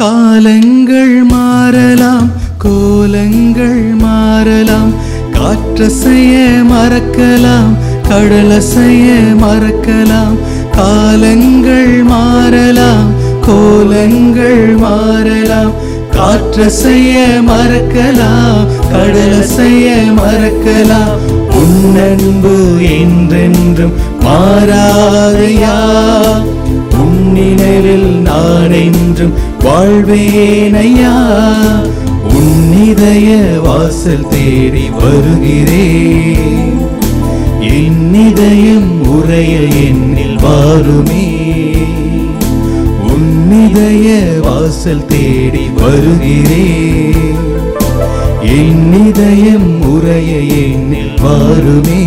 காலங்கள் மாறலாம் கோலங்கள் மாறலாம் காற்றசைய மறக்கலாம் கடலசைய மறக்கலாம் காலங்கள் மாறலாம் கோலங்கள் மாறலாம் காற்றசைய மறக்கலாம் கடலசைய மறக்கலாம் உன்னன்பு என்றென்றும் மாறாதையா உன் நினைவில் நான் என்றும் வாழ்வேனையா உன் இதய வாசல் தேடி வருகிறேன் என் இதயம் உரைய என்னில் வாருமே உன் இதய வாசல் தேடி வருகிறேன் என் இதயம் உரைய என்னில் வாருமே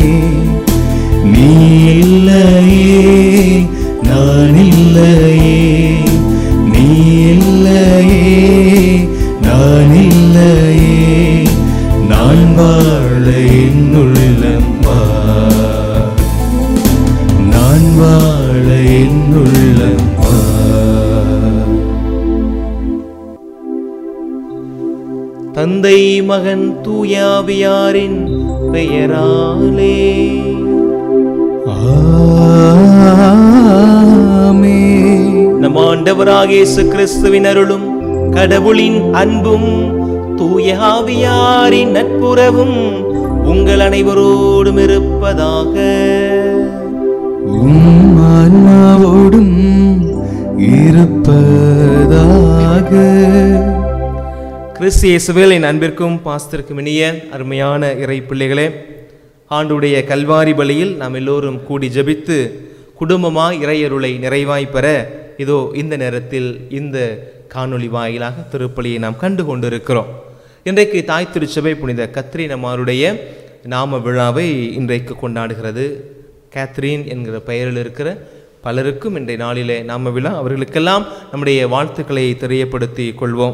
நீ இல்லையே நான் இல்லையே நீ இல்லையே நான் இல்லையே நான் வாழ என்னுள்ளம் வா நான் வாழ என்னுள்ளம் வா தந்தை மகன் தூயாவியாரின் பெயராலே ஆமென். நம் ஆண்டவராக இயேசு கிறிஸ்துவின் அருளும் கடவுளின் அன்பும் தூயாவியாரின் நட்புறவும் உங்கள் அனைவரோடும் இருப்பதாக உம் ஆன்மாவோடும் இருப்பதாக கிறிஸ்து இயேசுவில் என் அன்பிற்கும் பாஸ்திற்கும் இனிய அருமையான இறை பிள்ளைகளே ஆண்டுடைய கல்வாரி பலியில் நாம் எல்லோரும் கூடி ஜெபித்து குடும்பமாய் இறையருளை நிறைவாய் பெற இதோ இந்த நேரத்தில் இந்த காணொளி வாயிலாக திருப்பலியை நாம் கண்டு கொண்டிருக்கிறோம் இன்றைக்கு தாய் திருச்சபை புனித கத்ரீனமாருடைய நாம விழாவை இன்றைக்கு கொண்டாடுகிறது கேத்ரீன் என்கிற பெயரில் இருக்கிற பலருக்கும் இன்றைய நாளிலே நாம விழா அவர்களுக்கெல்லாம் நம்முடைய வாழ்த்துக்களை தெரியப்படுத்தி கொள்வோம்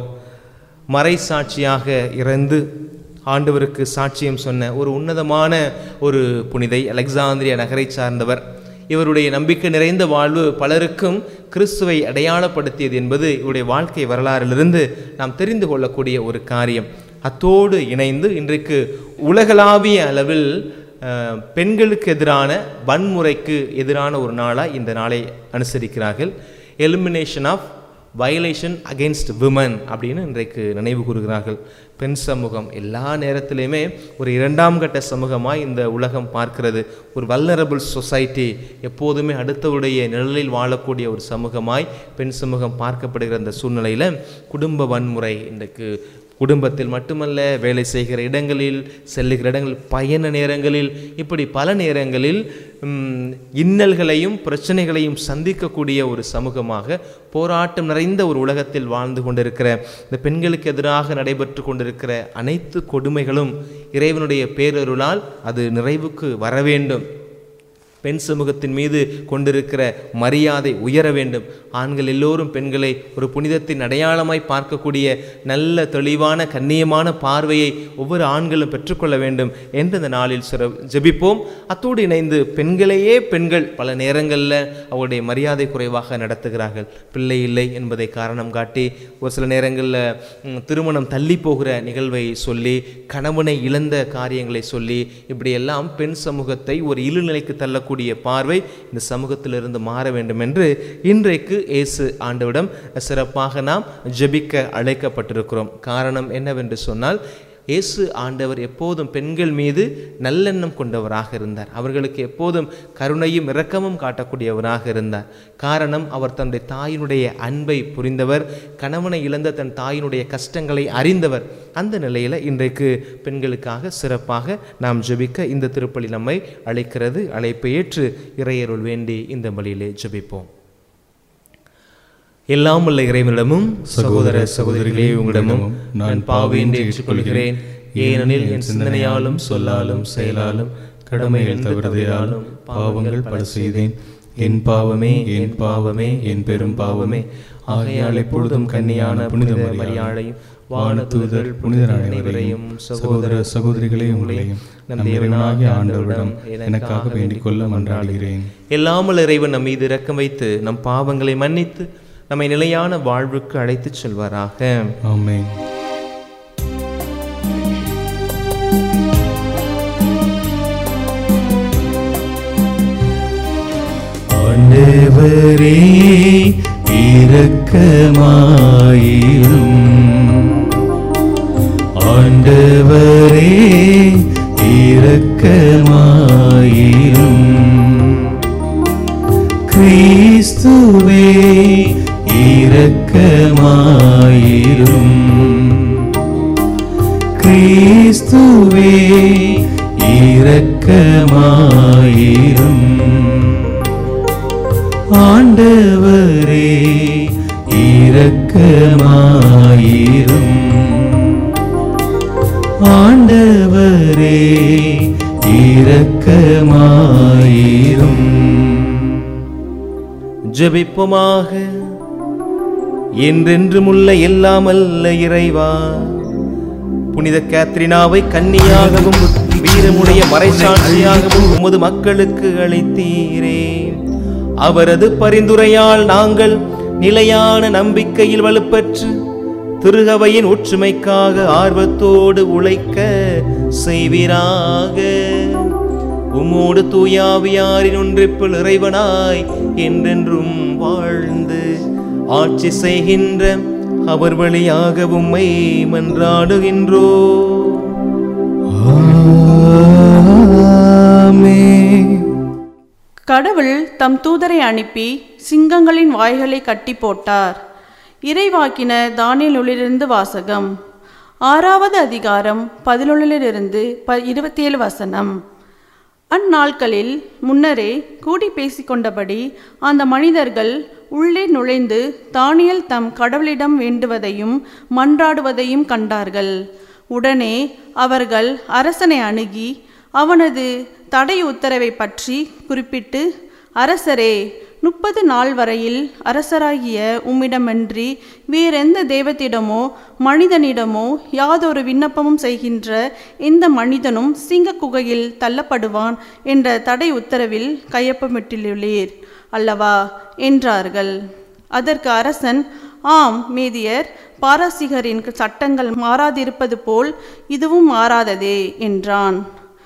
மறை சாட்சியாக இறந்து ஆண்டவருக்கு சாட்சியம் சொன்ன ஒரு உன்னதமான ஒரு புனிதை அலெக்சாந்திரியா நகரை சார்ந்தவர் இவருடைய நம்பிக்கை நிறைந்த வாழ்வு பலருக்கும் கிறிஸ்துவை அடையாளப்படுத்தியது என்பது இவருடைய வாழ்க்கை வரலாறிலிருந்து நாம் தெரிந்து கொள்ளக்கூடிய ஒரு காரியம் அத்தோடு இணைந்து இன்றைக்கு உலகளாவிய அளவில் அஹ், பெண்களுக்கு எதிரான வன்முறைக்கு எதிரான ஒரு நாளாக இந்த நாளை அனுசரிக்கிறார்கள் elimination of violation against women அப்படின்னு இன்றைக்கு நினைவு கூறுகிறார்கள் பெண் சமூகம் எல்லா நேரத்திலையுமே ஒரு இரண்டாம் கட்ட சமூகமாய் இந்த உலகம் பார்க்கிறது ஒரு வல்லரபிள் சொசைட்டி எப்போதுமே அடுத்தவருடைய நிழலில் வாழக்கூடிய ஒரு சமூகமாய் பெண் சமூகம் பார்க்கப்படுகிற அந்த சூழ்நிலையில் குடும்ப வன்முறை இன்றைக்கு குடும்பத்தில் மட்டுமல்ல வேலை செய்கிற இடங்களில் செல்லுகிற இடங்களில் பயண நேரங்களில் இப்படி பல நேரங்களில் ம், இன்னல்களையும் பிரச்சனைகளையும் சந்திக்கக்கூடிய ஒரு சமூகமாக போராட்டம் நிறைந்த ஒரு உலகத்தில் வாழ்ந்து கொண்டிருக்கிற இந்த பெண்களுக்கு எதிராக நடைபெற்று கொண்டிருக்கிற அனைத்து கொடுமைகளும் இறைவனுடைய பேரருளால் அது நிறைவுக்கு வர வேண்டும் பெண் சமூகத்தின் மீது கொண்டிருக்கிற மரியாதை உயர வேண்டும் ஆண்கள் எல்லோரும் பெண்களை ஒரு புனிதத்தின் அடையாளமாய் பார்க்கக்கூடிய நல்ல தெளிவான கண்ணியமான பார்வையை ஒவ்வொரு ஆண்களும் பெற்றுக்கொள்ள வேண்டும் என்று இந்த நாளில் சிற ஜெபிப்போம் அத்தோடு இணைந்து பெண்களையே பெண்கள் பல நேரங்களில் அவருடைய மரியாதை குறைவாக நடத்துகிறார்கள் பிள்ளை இல்லை என்பதை காரணம் காட்டி ஒரு சில நேரங்களில் ம், திருமணம் தள்ளி போகிற நிகழ்வை சொல்லி கணவனை இழந்த காரியங்களை சொல்லி இப்படியெல்லாம் பெண் சமூகத்தை ஒரு இழுநிலைக்கு தள்ளக்கூடிய பார்வை இந்த சமூகத்திலிருந்து மாற வேண்டும் என்று இன்றைக்கு இயேசு ஆண்டவிடம் சிறப்பாக நாம் ஜெபிக்க அழைக்கப்பட்டிருக்கிறோம் காரணம் என்னவென்று சொன்னால் இயேசு ஆண்டவர் எப்போதும் பெண்கள் மீது நல்லெண்ணம் கொண்டவராக இருந்தார் அவர்களுக்கு எப்போதும் கருணையும் இரக்கமும் காட்டக்கூடியவராக இருந்தார் காரணம் அவர் தன்னுடைய தாயினுடைய அன்பை புரிந்தவர் கணவனை இழந்த தன் தாயினுடைய கஷ்டங்களை அறிந்தவர் அந்த நிலையில் இன்றைக்கு பெண்களுக்காக சிறப்பாக நாம் ஜெபிக்க இந்த திருப்பலி நம்மை அழைக்கிறது அழைப்பை ஏற்று இறையருள் வேண்டி இந்த பலியிலே ஜெபிப்போம் எல்லாம் உள்ள இறைவனிடமும் சகோதர சகோதரிகளே உங்களிடமும் நான் பாவின்றி ஏற்றுக்கொள்கிறேன் ஏனெனில் என் சிந்தனையாலும் சொல்லாலும் செயலாலும் கடமைகள் தவிர்த்தையாலும் பாவங்கள் பல செய்தேன் என் பாவமே என் பாவமே என் பெரும் பாவமே ஆகையால் எப்பொழுதும் கன்னியான புனித மரியாதையும் வானதூதர் புனிதர் அனைவரையும் சகோதர சகோதரிகளே உங்களையும் நம் தேவனாகிய ஆண்டவரிடம் எனக்காக வேண்டிக் கொள்ள மன்றாடுகிறேன் எல்லாமல் இறைவன் நம் மீது இரக்கம் வைத்து நம் பாவங்களை மன்னித்து நம்மை நிலையான வாழ்வுக்கு அழைத்துச் செல்வாராக ஆமென் ஆண்டவரே இரக்கமாயிரும் ஆண்டவரே இரக்கமாயிரும் கிறிஸ்துவே இரக்கமாயிரும் கிறிஸ்துவே இரக்கமாயிரும் ஆண்டவரே இரக்கமாயிரும் ஆண்டவரே இரக்கமாயிரும் ஜெபிப்போமாக என்றென்றும் உள்ள எல்லாமல்ல இறைவா புனித கேத்ரினாவை கன்னியாகவும் வீரமுடைய மறைசாட்சியாகவும் உமது மக்களுக்கு அளித்தீரே அவரது பரிந்துரையால் நாங்கள் நிலையான நம்பிக்கையில் வலுப்பெற்று திருகவையின் ஒற்றுமைக்காக ஆர்வத்தோடு உழைக்க செய்வீராக உம்மோடு தூயாவியாரின் ஒன்றிப்பில் இறைவனாய் என்றென்றும் வாழ்ந்து ஆட்சி செய்கின்ற அவர் வழியாக உம்மை மன்றாடுகின்றோ ஆமென் கடவுள் தம் தூதரை அனுப்பி சிங்கங்களின் வாய்களை கட்டி போட்டார் இறைவாக்கின தானியலிருந்து வாசகம் ஆறாவது அதிகாரம் பதினொன்றிலிருந்து ப இருபத்தேழு வசனம் அந்நாட்களில் முன்னரே கூடி பேசிக்கொண்டபடி அந்த மனிதர்கள் உள்ளே நுழைந்து தானியல் தம் கடவுளிடம் வேண்டுவதையும் மன்றாடுவதையும் கண்டார்கள் உடனே அவர்கள் அரசனை அணுகி அவனது தடை உத்தரவை பற்றி குறிப்பிட்டு அரசரே முப்பது நாள் வரையில் அரசராகிய உம்மிடமன்றி வேறெந்த தெய்வத்திடமோ மனிதனிடமோ யாதொரு விண்ணப்பமும் செய்கின்ற எந்த மனிதனும் சிங்க குகையில் தள்ளப்படுவான் என்ற தடை உத்தரவில் கையொப்பமிட்டுள்ளீர் அல்லவா என்றார்கள் அதற்கு அரசன் ஆம் மேதியர் பாரசீகரின் சட்டங்கள் மாறாதிருப்பது போல் இதுவும் மாறாததே என்றான்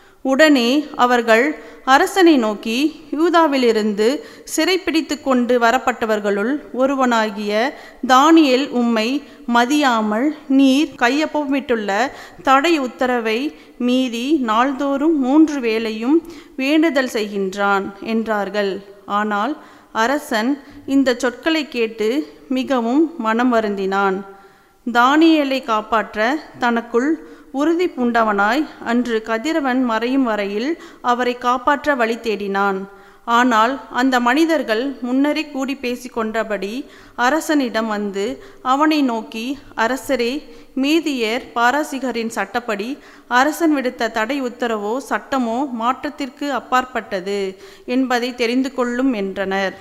உடனே அவர்கள் அரசனை நோக்கி யூதாவிலிருந்து சிறைப்பிடித்து கொண்டு வரப்பட்டவர்களுள் ஒருவனாகிய தானியேல் உம்மை மதியாமல் நீர் கையொப்பமிட்டுள்ள தடை உத்தரவை மீறி நாள்தோறும் மூன்று வேளையும் வேண்டுதல் செய்கின்றான் என்றார்கள் ஆனால் அரசன் இந்த சொற்களை கேட்டு மிகவும் மனம் வருந்தினான் தானியேலை காப்பாற்ற தனக்குள் உறுதி பூண்டவனாய் அன்று கதிரவன் மறையும் வரையில் அவரை காப்பாற்ற வழி தேடினான் ஆனால் அந்த மனிதர்கள் முன்னரே கூடி பேசிக்கொண்டபடி அரசனிடம் வந்து அவனை நோக்கி அரசரே மீதியர் பாரசீகரின் சட்டப்படி அரசன் விடுத்த தடை உத்தரவோ சட்டமோ மாற்றத்திற்கு அப்பாற்பட்டது என்பதை தெரிந்து கொள்ளும் என்றனர்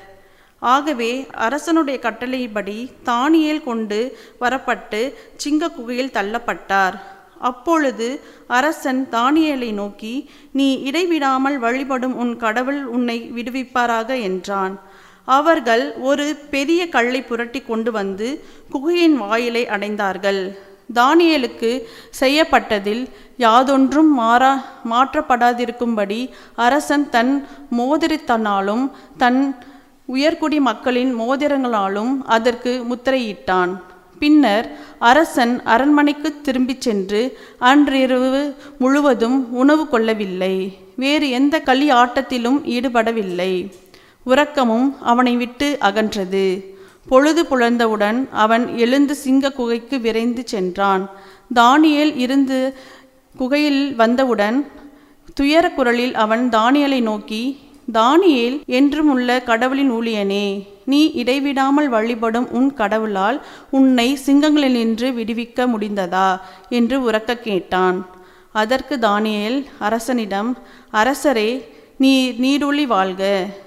ஆகவே அரசனுடைய கட்டளைப்படி தானியேல் கொண்டு வரப்பட்டு சிங்க குகையில் தள்ளப்பட்டார் அப்பொழுது அரசன் தானியேலை நோக்கி நீ இடைவிடாமல் வழிபடும் உன் கடவுள் உன்னை விடுவிப்பாராக என்றான் அவர்கள் ஒரு பெரிய கல்லை புரட்டி கொண்டு வந்து குகையின் வாயிலை அடைந்தார்கள் தானியேலுக்கு செய்யப்பட்டதில் யாதொன்றும் மாறா மாற்றப்படாதிருக்கும்படி அரசன் தன் மோதிரத்தனாலும் தன் உயர்குடி மக்களின் மோதிரங்களாலும் அதற்கு முத்திரையிட்டான் பின்னர் அரசன் அரண்மனைக்கு திரும்பிச் சென்று அன்றிரவு முழுவதும் உணவு கொள்ளவில்லை வேறு எந்த களி ஆட்டத்திலும் ஈடுபடவில்லை உறக்கமும் அவனை விட்டு அகன்றது பொழுது புலர்ந்தவுடன் அவன் எழுந்து சிங்க குகைக்கு விரைந்து சென்றான் தானியேல் இருந்து குகையில் வந்தவுடன் துயர குரலில் அவன் தானியலை நோக்கி தானியேல் என்றும் உள்ள கடவுளின் ஊழியனே நீ இடைவிடாமல் வழிபடும் உன் கடவுளால் உன்னை சிங்கங்களினின்று விடுவிக்க முடிந்ததா என்று உரக்க கேட்டான் அதற்கு தானியேல் அரசனிடம் அரசரே நீ நீடூழி வாழ்க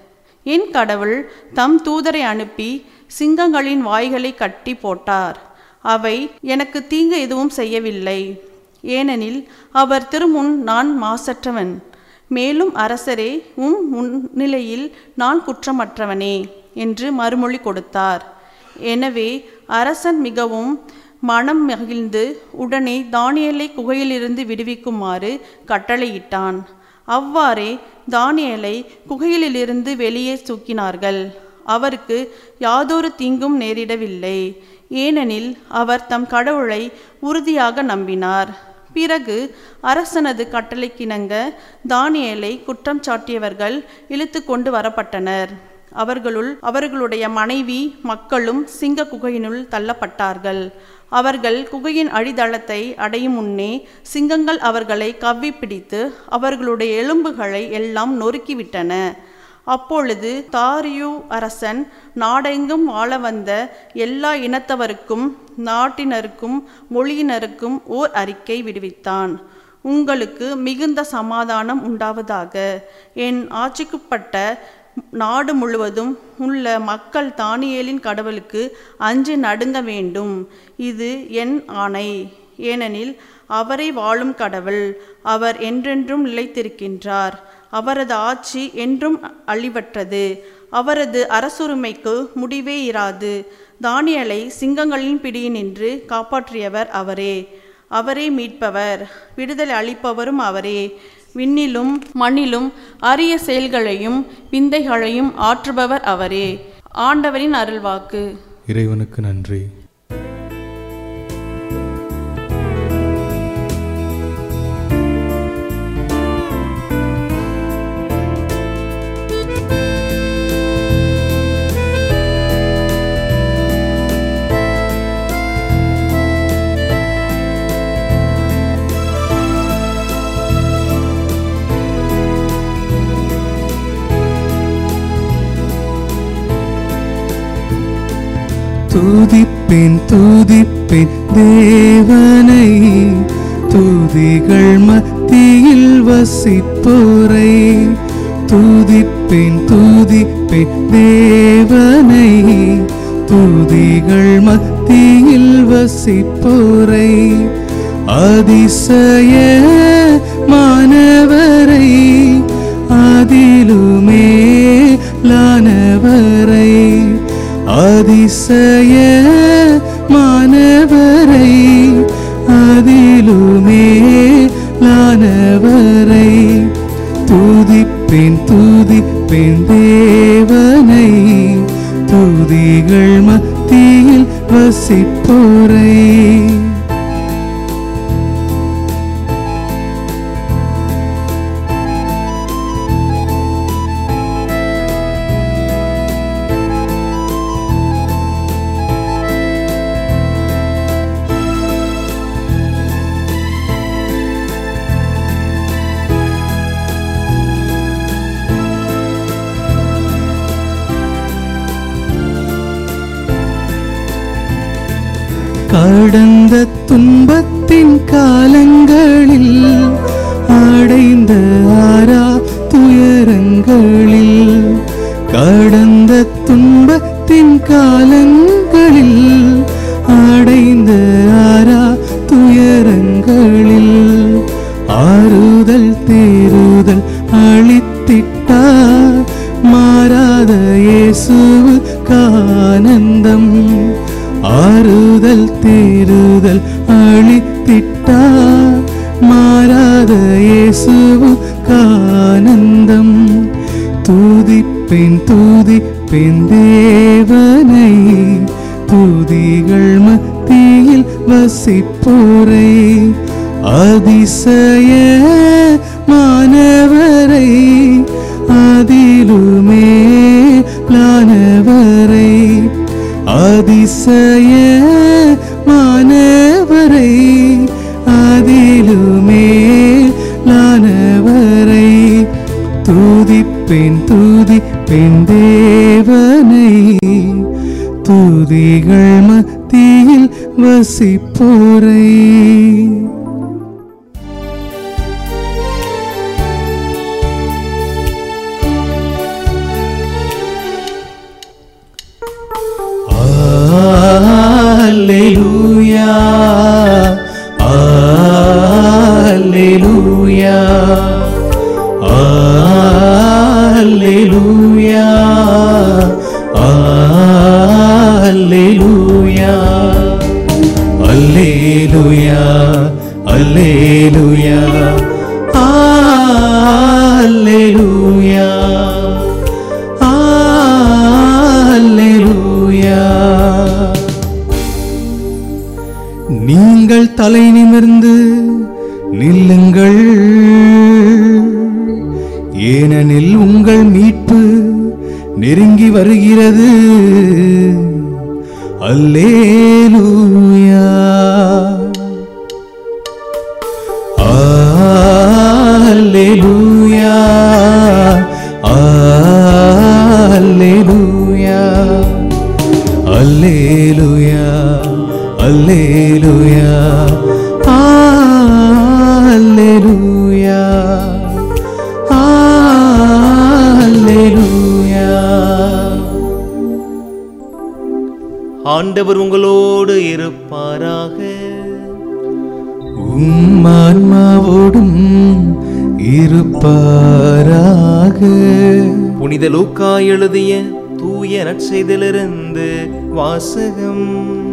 என் கடவுள் தம் தூதரை அனுப்பி சிங்கங்களின் வாய்களை கட்டி போட்டார் அவை எனக்கு தீங்கு எதுவும் செய்யவில்லை ஏனெனில் அவர் திருமுன் நான் மாசற்றவன் மேலும் அரசரே உம் முன்னிலையில் நான் குற்றமற்றவனே என்று மறுமொழி கொடுத்தார் எனவே அரசன் மிகவும் மனம் மகிழ்ந்து உடனே தானியேலை குகையிலிருந்து விடுவிக்குமாறு கட்டளையிட்டான் அவ்வாறே தானியேலை குகையிலிருந்து வெளியே தூக்கினார்கள் அவருக்கு யாதொரு தீங்கும் நேரிடவில்லை ஏனெனில் அவர் தம் கடவுளை உறுதியாக நம்பினார் பிறகு அரசனது கட்டளைக்கிணங்க தானியேலை குற்றம் சாட்டியவர்கள் இழுத்து கொண்டு வரப்பட்டனர் அவர்களுள் அவர்களுடைய மனைவி மக்களும் சிங்க குகையினுள் தள்ளப்பட்டார்கள் அவர்கள் குகையின் அடித்தளத்தை அடையும் முன்னே சிங்கங்கள் அவர்களை கவ்வி பிடித்து அவர்களுடைய எலும்புகளை எல்லாம் நொறுக்கிவிட்டன அப்பொழுது தாரியு அரசன் நாடெங்கும் வாழ வந்த எல்லா இனத்தவருக்கும் நாட்டினருக்கும் மொழியினருக்கும் ஓர் அறிக்கை விடுவித்தான் உங்களுக்கு மிகுந்த சமாதானம் உண்டாவதாக என் ஆட்சிக்குட்பட்ட நாடு முழுவதும் உள்ள மக்கள் தானியேலின் கடவுளுக்கு அஞ்சு நடுங்க வேண்டும் இது என் ஆணை ஏனெனில் அவரை வாழும் கடவுள் அவர் என்றென்றும் நிலைத்திருக்கின்றார் அவரது ஆட்சி என்றும் அழிவற்றது அவரது அரசுரிமைக்கு முடிவே இராது தானியலை சிங்கங்களின் பிடியினின்று காப்பாற்றியவர் அவரே அவரே மீட்பவர் விடுதலை அளிப்பவரும் அவரே விண்ணிலும் மண்ணிலும் அரிய செயல்களையும் விந்தைகளையும் ஆற்றுபவர் அவரே ஆண்டவரின் அருள்வாக்கு இறைவனுக்கு நன்றி துதிப்பேன் துதிப்பேன் தேவனை துதிகள் மத்தியில் வசிப்போரை துதிப்பேன் துதிப்பேன் தேவனை துதிகள் மத்தியில் வசிப்போரை அதிசய மாணவரை அதிலுமே லானவரை அதிசய மாணவரை அதிலுமே லானவரை துதிப்பேன் துதிப்பேன் தேவனை துதிகள் மத்தியில் வசிப்போரை கடந்த துன்பத்தின் காலங்களில் அடைந்த ஆரா துயரங்களில் கடந்த துன்பத்தின் காலங்களில் அடைந்த ஆரா துயரங்களில் ஆறுதல் தேறுதல் அளித்திட்டார் மாறாத இயேசுவுக்கு ஆனந்தம் ஆறுதல் தேறுதல் அளித்திட்டார் மாறாத இயேசுவுக்கு ஆனந்தம் துதிப்பேன் துதிப்பேன் தேவனை துதிகள் மத்தியில் வசிப்போரை அதிசய மாணவரை அதிலுமே லானவரை அதிசய மாணவரை அதிலுமே லானவரை துதிப்பேன் துதிப்பேன் தேவனை துதிகள் மத்தியில் வசிப்போரை Alleluia. Alleluia. Alleluia. Alleluia. அல்லேலூயா அல்லேலூயா அல்லேலூயா அல்லேலூயா அல்லேலூயா நீங்கள் தலை நிமிர்ந்து நில்லுங்கள் ஏனெனில் உங்கள் மீட்பு நெருங்கி வருகிறது அல்லேலூயா அல்லேலூயா அல்லேலூயா அல்லேலூயா அல்லேலூயா அல்லேலூயா அல்லேலூயா ஆண்டவர் உங்களோடு இருப்பாராக உம் ஆன்மாவோடும் இருப்பாராக புனித லூக்கா எழுதிய தூய நற்செய்திலிருந்து வாசகம்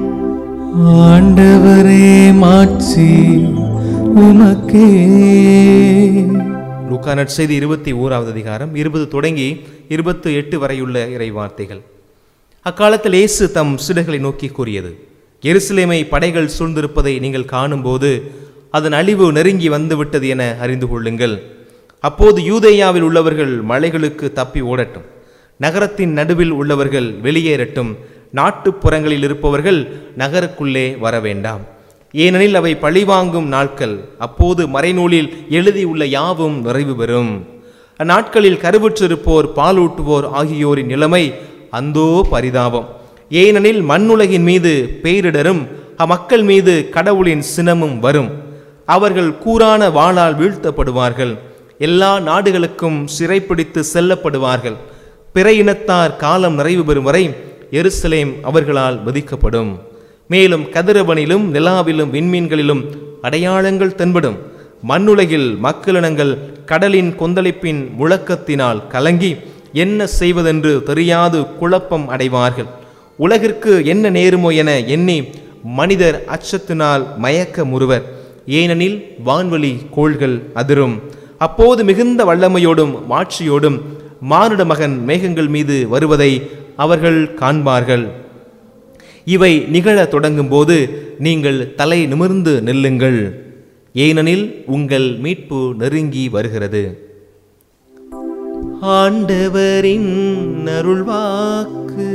ஆண்டவரே மாட்சி உமக்கே லூக்கா நற்செய்தி இருபத்தி ஓராவது அதிகாரம் இருபது தொடங்கி இருபத்து எட்டு வரையுள்ள இறை வார்த்தைகள் அக்காலத்தில் இயேசு தம் சிடுகளை நோக்கி கூறியது எருசலேமை படைகள் சூழ்ந்திருப்பதை நீங்கள் காணும்போது அதன் அழிவு நெருங்கி வந்துவிட்டது என அறிந்து கொள்ளுங்கள் அப்போது யூதேயாவில் உள்ளவர்கள் மலைகளுக்கு தப்பி ஓடட்டும் நகரத்தின் நடுவில் உள்ளவர்கள் வெளியேறட்டும் நாட்டுப்புறங்களில் இருப்பவர்கள் நகருக்குள்ளே வர வேண்டாம் ஏனெனில் அவை பழிவாங்கும் நாட்கள் அப்போது மறைநூலில் எழுதியுள்ள யாவும் நிறைவு பெறும் அந்நாட்களில் கருவுற்றிருப்போர் பாலூட்டுவோர் ஆகியோரின் நிலைமை அந்தோ பரிதாபம் ஏனெனில் மண்ணுலகின் மீது பேரிடரும் அம்மக்கள் மீது கடவுளின் சினமும் வரும் அவர்கள் கூரான வாளால் வீழ்த்தப்படுவார்கள் எல்லா நாடுகளுக்கும் சிறைப்பிடித்து செல்லப்படுவார்கள் பிற இனத்தார் காலம் நிறைவு பெறும் வரை எருசலேம் அவர்களால் வதிக்கப்படும் மேலும் கதிரவனிலும் நிலாவிலும் விண்மீன்களிலும் அடையாளங்கள் தென்படும் மண்ணுலகில் மக்களினங்கள் கடலின் கொந்தளிப்பின் முழக்கத்தினால் கலங்கி என்ன செய்வதென்று தெரியாது குழப்பம் அடைவார்கள் உலகிற்கு என்ன நேருமோ என எண்ணி மனிதர் அச்சத்தினால் மயக்க முறுவர் ஏனெனில் வான்வழி கோள்கள் அதிரும் அப்போது மிகுந்த வல்லமையோடும் மாட்சியோடும் மானுட மகன் மேகங்கள் மீது வருவதை அவர்கள் காண்பார்கள் இவை நிகழத் தொடங்கும்போது நீங்கள் தலை நிமிர்ந்து நில்லுங்கள் ஏனெனில் உங்கள் மீட்பு நெருங்கி வருகிறது ஆண்டவரின் அருள்வாக்கு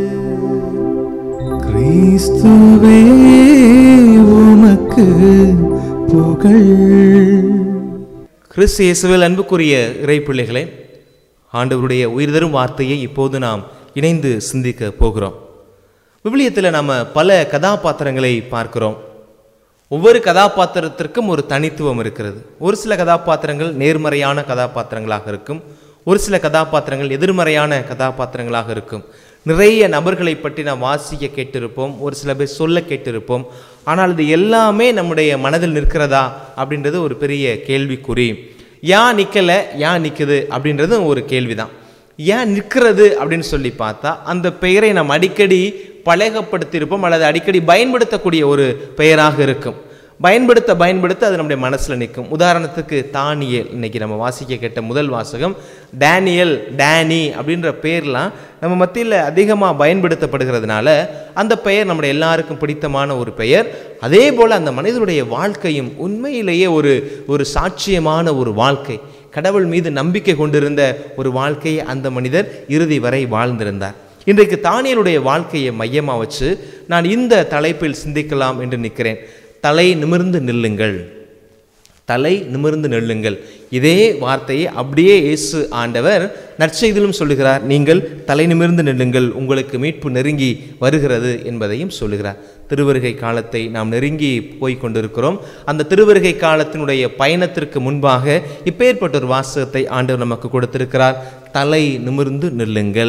கிறிஸ்துவே உமக்கு புகழ் கிறிஸ்து இயேசுவில் அன்புக்குரிய இறைப்பிள்ளைகளே ஆண்டவருடைய உயிர்தரும் வார்த்தையை இப்போது நாம் இணைந்து சிந்திக்க போகிறோம் விவிலியத்தில் நாம் பல கதாபாத்திரங்களை பார்க்கிறோம் ஒவ்வொரு கதாபாத்திரத்திற்கும் ஒரு தனித்துவம் இருக்கிறது ஒரு சில கதாபாத்திரங்கள் நேர்மறையான கதாபாத்திரங்களாக இருக்கும் ஒரு சில கதாபாத்திரங்கள் எதிர்மறையான கதாபாத்திரங்களாக இருக்கும் நிறைய நபர்களை பற்றி நாம் வாசிக்க கேட்டிருப்போம் ஒரு சில பேர் சொல்ல கேட்டிருப்போம் ஆனால் இது எல்லாமே நம்முடைய மனதில் நிற்கிறதா அப்படின்றது ஒரு பெரிய கேள்விக்குறி ஏன் நிற்கலை ஏன் நிற்குது அப்படின்றது ஒரு கேள்விதான் ஏன் நிற்கிறது அப்படின்னு சொல்லி பார்த்தா அந்த பெயரை நாம் அடிக்கடி பழகப்படுத்தியிருப்போம் அல்லது அடிக்கடி பயன்படுத்தக்கூடிய ஒரு பெயராக இருக்கும் பயன்படுத்த பயன்படுத்த அது நம்முடைய மனசில் நிற்கும் உதாரணத்துக்கு தானியல் இன்னைக்கு நம்ம வாசிக்க கேட்ட முதல் வாசகம் டேனியல் டேனி அப்படின்ற பேர்லாம் நம்ம மத்தியில் அதிகமாக பயன்படுத்தப்படுகிறதுனால அந்த பெயர் நம்முடைய எல்லாருக்கும் பிடித்தமான ஒரு பெயர் அதே போல் அந்த மனிதனுடைய வாழ்க்கையும் உண்மையிலேயே ஒரு ஒரு சாட்சியமான ஒரு வாழ்க்கை கடவுள் மீது நம்பிக்கை கொண்டிருந்த ஒரு வாழ்க்கையை அந்த மனிதர் இறுதி வரை வாழ்ந்திருந்தார் இன்றைக்கு தானியலுடைய வாழ்க்கையை மையமாக வச்சு நான் இந்த தலைப்பில் சிந்திக்கலாம் என்று நிற்கிறேன் தலை நிமிர்ந்து நில்லுங்கள் தலை நிமிர்ந்து நில்லுங்கள் இதே வார்த்தையை அப்படியே இயேசு ஆண்டவர் நற்செய்திலும் சொல்லுகிறார் நீங்கள் தலை நிமிர்ந்து நில்லுங்கள் உங்களுக்கு மீட்பு நெருங்கி வருகிறது என்பதையும் சொல்லுகிறார் திருவருகை காலத்தை நாம் நெருங்கி போய் கொண்டிருக்கிறோம் அந்த திருவருகை காலத்தினுடைய பயணத்திற்கு முன்பாக இப்பேற்பட்ட ஒரு வாசகத்தை ஆண்டவர் நமக்கு கொடுத்திருக்கிறார் தலை நிமிர்ந்து நில்லுங்கள்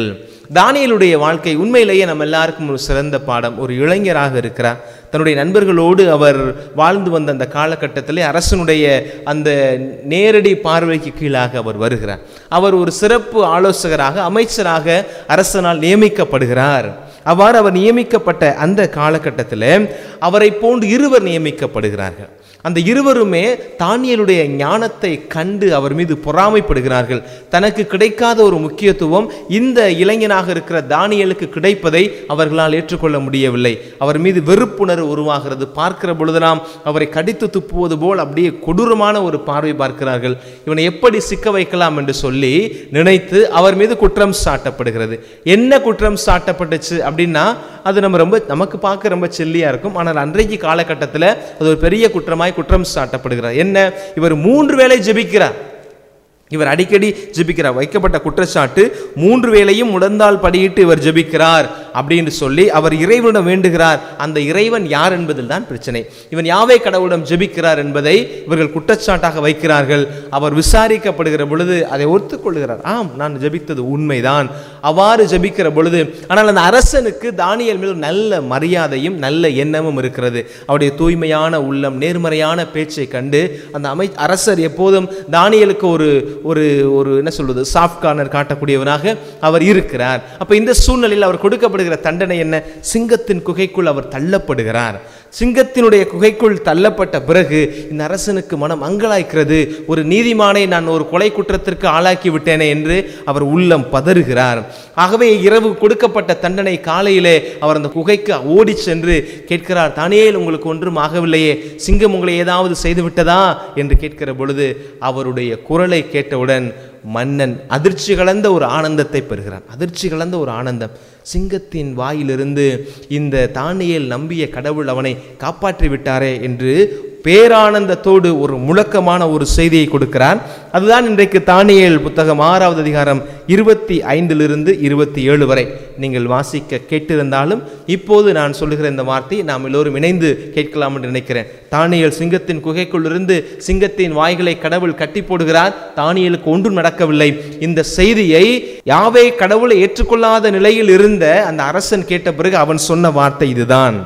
தானியேலுடைய வாழ்க்கை உண்மையிலேயே நம்ம எல்லாருக்கும் ஒரு சிறந்த பாடம் ஒரு இளைஞராக இருக்கிறார் தன்னுடைய நண்பர்களோடு அவர் வாழ்ந்து வந்த அந்த காலகட்டத்திலே அரசனுடைய அந்த நேரடி பார்வைக்கு கீழாக அவர் வருகிறார் அவர் ஒரு சிறப்பு ஆலோசகராக அமைச்சராக அரசனால் நியமிக்கப்படுகிறார் அவ்வாறு அவர் நியமிக்கப்பட்ட அந்த காலகட்டத்தில் அவரை போன்று இருவர் நியமிக்கப்படுகிறார்கள் அந்த இருவருமே தானியலுடைய ஞானத்தை கண்டு அவர் மீது பொறாமைப்படுகிறார்கள் தனக்கு கிடைக்காத ஒரு முக்கியத்துவம் இந்த இளைஞனாக இருக்கிற தானியலுக்கு கிடைப்பதை அவர்களால் ஏற்றுக்கொள்ள முடியவில்லை அவர் மீது வெறுப்புணர்வு உருவாகிறது பார்க்கிற பொழுதெல்லாம் அவரை கடித்து துப்புவது போல் அப்படியே கொடூரமான ஒரு பார்வை பார்க்கிறார்கள் இவனை எப்படி சிக்க வைக்கலாம் என்று சொல்லி நினைத்து அவர் மீது குற்றம் சாட்டப்படுகிறது என்ன குற்றம் சாட்டப்பட்டுச்சு அப்படின்னா அது நம்ம ரொம்ப நமக்கு பார்க்க ரொம்ப செல்லியா இருக்கும் ஆனால் அன்றைக்கு காலகட்டத்தில் அது ஒரு பெரிய குற்றமாய் குற்றம் சாட்டப்படுகிறார் என்ன இவர் மூன்று வேளை ஜெபிக்கிறார் இவர் அடிக்கடி ஜெபிக்கிறார் வைக்கப்பட்ட குற்றச்சாட்டு மூன்று வேளையும் முடந்தால் படியிட்டு இவர் ஜெபிக்கிறார் அப்படின்னு சொல்லி அவர் இறைவனிடம் வேண்டுகிறார் அந்த இறைவன் யார் என்பதில் தான் பிரச்சனை இவன் யாவே கடவுளிடம் ஜெபிக்கிறார் என்பதை இவர்கள் குற்றச்சாட்டாக வைக்கிறார்கள் அவர் விசாரிக்கப்படுகிற பொழுது அதை ஒத்துக்கொள்கிறார் ஆம் நான் ஜெபித்தது உண்மைதான் அவ்வாறு ஜெபிக்கிற பொழுது ஆனால் அந்த அரசனுக்கு தானியல் மேல் நல்ல மரியாதையும் நல்ல எண்ணமும் இருக்கிறது அவருடைய தூய்மையான உள்ளம் நேர்மறையான பேச்சை கண்டு அந்த அமை அரசர் எப்போதும் தானியலுக்கு ஒரு ஒரு ஒரு என்ன சொல்வது சாஃப்ட் கார்னர் காட்டக்கூடியவராக அவர் இருக்கிறார் அப்ப இந்த சூழ்நிலையில் அவர் கொடுக்கப்படுகிற தண்டனை என்ன சிங்கத்தின் குகைக்குள் அவர் தள்ளப்படுகிறார் சிங்கத்தினுடைய குகைக்குள் தள்ளப்பட்ட பிறகு இந்த அரசனுக்கு மனம் அங்கலாய்க்கிறது ஒரு நீதிமானை நான் ஒரு கொலை குற்றத்திற்கு ஆளாக்கி விட்டேனே என்று அவர் உள்ளம் பதறுகிறார் ஆகவே இரவு கொடுக்கப்பட்ட தண்டனை காலையிலே அவர் அந்த குகைக்கு ஓடி சென்று கேட்கிறார் தானியேல் உங்களுக்கு ஒன்றும் ஆகவில்லையே சிங்கம் உங்களை ஏதாவது செய்து விட்டதா என்று கேட்கிற பொழுது அவருடைய குரலை கேட்டவுடன் மன்னன் அதிர்ச்சி கலந்த ஒரு ஆனந்தத்தை பெறுகிறான் அதிர்ச்சி கலந்த ஒரு ஆனந்தம் சிங்கத்தின் வாயிலிருந்து இந்த தானியேல் நம்பிய கடவுள் அவனை காப்பாற்றி விட்டாரே என்று பேரானந்தத்தோடு ஒரு முழக்கமான ஒரு செய்தியை கொடுக்கிறார் அதுதான் இன்றைக்கு தானியேல் புத்தகம் ஆறாவது அதிகாரம் இருபத்தி ஐந்திலிருந்து இருபத்தி ஏழு வரை நீங்கள் வாசிக்க கேட்டிருந்தாலும் இப்போது நான் சொல்லுகிற இந்த வார்த்தை நாம் எல்லோரும் இணைந்து கேட்கலாம் என்று நினைக்கிறேன் தானியேல் சிங்கத்தின் குகைக்குள்ளிருந்து சிங்கத்தின் வாய்களை கடவுள் கட்டி போடுகிறார் தானியேலுக்கு ஒன்றும் நடக்கவில்லை இந்த செய்தியை யாவே கடவுளை ஏற்றுக்கொள்ளாத நிலையில் இருந்த அந்த அரசன் கேட்ட பிறகு அவன் சொன்ன வார்த்தை இதுதான்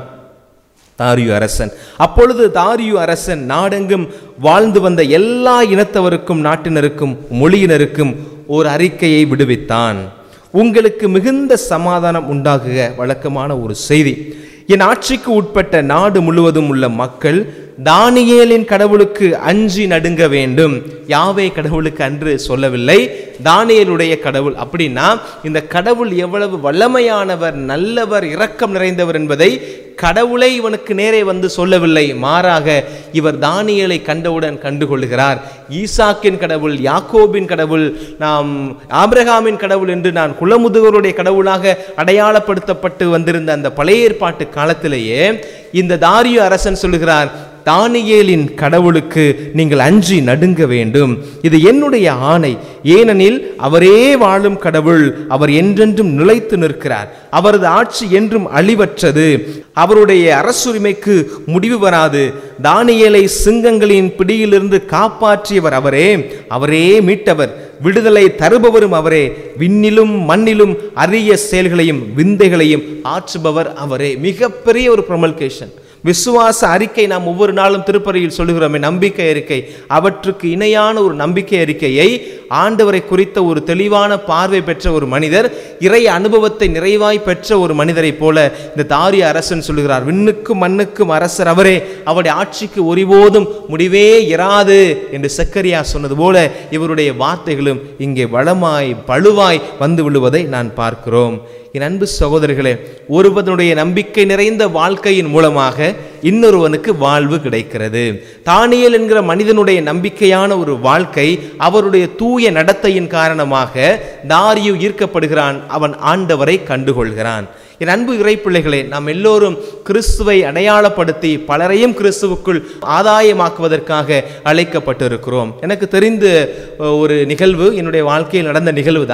தாரியு அரசன் அப்பொழுது தாரியு அரசன் நாடெங்கும் வாழ்ந்து வந்த எல்லா இனத்தவருக்கும் நாட்டினருக்கும் மொழியினருக்கும் ஒரு அறிக்கையை விடுவித்தான் உங்களுக்கு மிகுந்த சமாதானம் உண்டாகுக வழக்கமான ஒரு செய்தி என் ஆட்சிக்கு உட்பட்ட நாடு முழுவதும் உள்ள மக்கள் தானியேலின் கடவுளுக்கு அஞ்சி நடுங்க வேண்டும் யாவே கடவுளுக்கு அன்று சொல்லவில்லை தானியேலுடைய கடவுள் அப்படின்னா இந்த கடவுள் எவ்வளவு வல்லமையானவர் நல்லவர் இரக்கம் நிறைந்தவர் என்பதை கடவுளை இவனுக்கு நேரே வந்து சொல்லவில்லை மாறாக இவர் தானியேலை கண்டவுடன் கண்டுகொள்கிறார் ஈசாக்கின் கடவுள் யாக்கோபின் கடவுள் நாம் ஆபிரகாமின் கடவுள் என்று நான் குலமுதுகருடைய கடவுளாக அடையாளப்படுத்தப்பட்டு வந்திருந்த அந்த பழைய ஏற்பாட்டு காலத்திலேயே இந்த தாரியு அரசன் சொல்லுகிறார் தானியேலின் கடவுளுக்கு நீங்கள் அஞ்சி நடுங்க வேண்டும் இது என்னுடைய ஆணை ஏனெனில் அவரே வாழும் கடவுள் அவர் என்றென்றும் நிலைத்து நிற்கிறார் அவரது ஆட்சி என்றும் அழிவற்றது அவருடைய அரசுரிமைக்கு முடிவு வராது தானியேலை சிங்கங்களின் பிடியிலிருந்து காப்பாற்றியவர் அவரே அவரே மீட்டவர் விடுதலை தருபவரும் அவரே விண்ணிலும் மண்ணிலும் அரிய செயல்களையும் விந்தைகளையும் ஆற்றுபவர் அவரே மிகப்பெரிய ஒரு ப்ரொமல்கேஷன் விசுவாச அறிக்கை நாம் ஒவ்வொரு நாளும் திருப்பறையில் சொல்லுகிறோமே நம்பிக்கை அறிக்கை அவற்றுக்கு இணையான ஒரு நம்பிக்கை அறிக்கையை ஆண்டவரை குறித்த ஒரு தெளிவான பார்வை பெற்ற ஒரு மனிதர் இறை அனுபவத்தை நிறைவாய் பெற்ற ஒரு மனிதரைப் போல இந்த தாரிய அரசன் சொல்லுகிறார் விண்ணுக்கும் மண்ணுக்கும் அரசர் அவரே அவருடைய ஆட்சிக்கு ஒருபோதும் முடிவே இராது என்று சக்கரியா சொன்னது போல இவருடைய வார்த்தைகளும் இங்கே வளமாய் பழுவாய் வந்து விழுவதை நான் பார்க்கிறோம் என் அன்பு சகோதரர்களே ஒருவனுடைய நம்பிக்கை நிறைந்த வாழ்க்கையின் மூலமாக இன்னொருவனுக்கு வாழ்வு கிடைக்கிறது தானியல் என்கிற மனிதனுடைய நம்பிக்கையான ஒரு வாழ்க்கை அவருடைய தூய நடத்தையின் காரணமாக தாரியு ஈர்க்கப்படுகிறான் அவன் ஆண்டவரை கண்டுகொள்கிறான் என் அன்பு இறைப்பிள்ளைகளே நாம் எல்லோரும் கிறிஸ்துவை அடையாளப்படுத்தி பலரையும் கிறிஸ்துவுக்குள் ஆதாயமாக்குவதற்காக அழைக்கப்பட்டிருக்கிறோம் எனக்கு தெரிந்த அஹ், ஒரு நிகழ்வு என்னுடைய வாழ்க்கையில் நடந்த நிகழ்வு தான்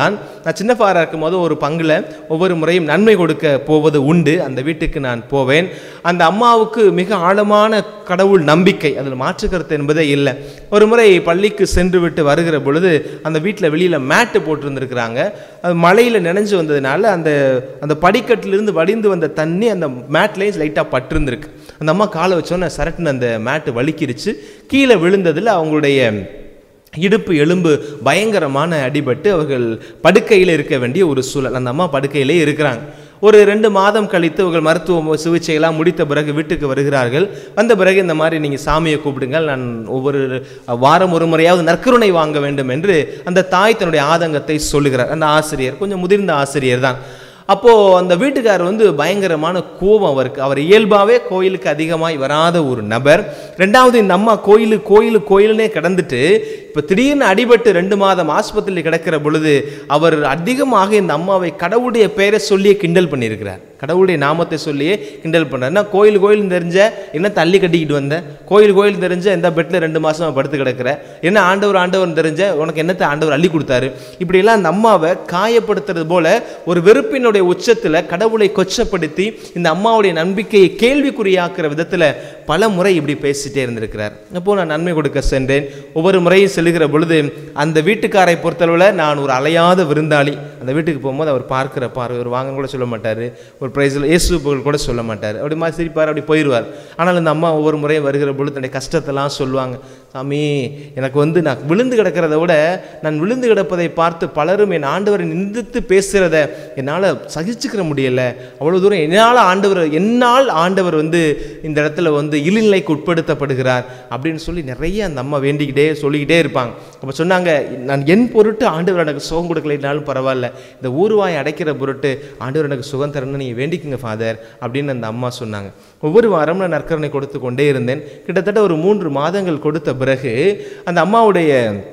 நான் சின்ன பாரா இருக்கும்போது ஒரு பங்குல ஒவ்வொரு முறையும் நன்மை கொடுக்க போவது உண்டு அந்த வீட்டுக்கு நான் போவேன் அந்த அம்மாவுக்கு மிக ஆழமான கடவுள் நம்பிக்கை அதில் மாற்று கருத்து என்பதே இல்லை ஒரு முறை பள்ளிக்கு சென்று விட்டு வருகிற பொழுது அந்த வீட்டில் வெளியில் மேட்டு போட்டிருந்துருக்குறாங்க அது மழையில் நினைஞ்சு வந்ததுனால அந்த அந்த படிக்கட்டிலிருந்து வடிந்து வந்த தண்ணி அந்த மேட்லேயும் லைட்டாக பட்டிருந்திருக்கு அந்த அம்மா காலை வச்சோன்னே சரட்டுன்னு அந்த மேட்டு வலிக்கிருச்சு கீழே விழுந்ததில் அவங்களுடைய இடுப்பு எலும்பு பயங்கரமான அடிபட்டு அவர்கள் படுக்கையில் இருக்க வேண்டிய ஒரு சூழல் அந்த அம்மா படுக்கையிலே இருக்கிறாங்க ஒரு ரெண்டு மாதம் கழித்து அவர்கள் மருத்துவ சிகிச்சையெல்லாம் முடித்த பிறகு வீட்டுக்கு வருகிறார்கள் வந்த பிறகு இந்த மாதிரி நீங்கள் சாமியை கூப்பிடுங்கள் நான் ஒவ்வொரு வாரம் ஒரு முறையாவது நற்கருணை வாங்க வேண்டும் என்று அந்த தாய் தன்னுடைய ஆதங்கத்தை சொல்லுகிறார் அந்த ஆசிரியர் கொஞ்சம் முதிர்ந்த ஆசிரியர் தான் அப்போது அந்த வீட்டுக்காரர் வந்து பயங்கரமான கோபம் அவருக்கு அவர் இயல்பாகவே கோயிலுக்கு அதிகமாய் வராத ஒரு நபர் ரெண்டாவது இந்த அம்மா கோயிலு கோயிலு கோயிலுனே கிடந்துட்டு இப்போ திடீர்னு அடிபட்டு ரெண்டு மாதம் ஆஸ்பத்திரியில் கிடக்கிற பொழுது அவர் அதிகமாக இந்த அம்மாவை கடவுளுடைய பெயரை சொல்லியே கிண்டல் பண்ணியிருக்கிறார் கடவுளுடைய நாமத்தை சொல்லியே கிண்டல் பண்ணுறார் என்ன கோயில் கோயில் தெரிஞ்ச என்ன தள்ளி கட்டிக்கிட்டு வந்த கோயில் கோயில் தெரிஞ்ச இந்த பெட்டில் ரெண்டு மாசமா படுத்து கிடக்கிற என்ன ஆண்டவர் ஆண்டவர் தெரிஞ்ச உனக்கு என்னத்தை ஆண்டவர் அள்ளி கொடுத்தாரு இப்படியெல்லாம் அந்த அம்மாவை காயப்படுத்துறது போல ஒரு வெறுப்பினுடைய உச்சத்தில் கடவுளை கொச்சப்படுத்தி இந்த அம்மாவுடைய நம்பிக்கையை கேள்விக்குறியாக்குற விதத்தில் பல முறை இப்படி பேசிட்டே இருந்திருக்கிறார் அப்போ நான் நன்மை கொடுக்க சென்றேன் ஒவ்வொரு முறையும் செல்லுகிற பொழுது அந்த வீட்டுக்காரை பொறுத்தளவில் நான் ஒரு அலையாத விருந்தாளி அந்த வீட்டுக்கு போகும்போது அவர் பார்க்கிற பார்வை ஒரு வாங்க கூட சொல்ல மாட்டார் ஒரு ப்ரைஸில் இயேசு புகழ் கூட சொல்ல மாட்டார் அப்படி மாதிரி சிரிப்பார் அப்படி போயிடுவார் ஆனால் அந்த அம்மா ஒவ்வொரு முறையும் வருகிற பொழுது தன்னுடைய கஷ்டத்தெல்லாம் சொல்லுவாங்க சாமி எனக்கு வந்து நான் விழுந்து கிடக்கிறத விட நான் விழுந்து கிடப்பதை பார்த்து பலரும் என் ஆண்டவரை நிந்தித்து பேசுகிறத என்னால் சகிச்சுக்கிற முடியல அவ்வளோ தூரம் என்னால் ஆண்டவர் என்னால் ஆண்டவர் வந்து இந்த இடத்துல வந்து இழிநிலைக்கு உட்படுத்தப்படுகிறார் அப்படின்னு சொல்லி நிறைய அந்த அம்மா வேண்டிக்கிட்டே சொல்லிக்கிட்டே இருப்பாங்க அப்போ சொன்னாங்க நான் என் பொருட்டு ஆண்டவர் எனக்கு சுகம் கொடுக்கலைனாலும் பரவாயில்ல இந்த ஊர்வாய் அடைக்கிற பொருட்டு ஆண்டவர் எனக்கு சுகம் தரணும்னு நீங்கள் வேண்டிக்குங்க ஃபாதர் அப்படின்னு அந்த அம்மா சொன்னாங்க ஒவ்வொரு வாரம் நான் நற்கரணை கொடுத்து கொண்டே இருந்தேன் கிட்டத்தட்ட ஒரு மூன்று மாதங்கள் கொடுத்த பிறகு அந்த அம்மாவுடைய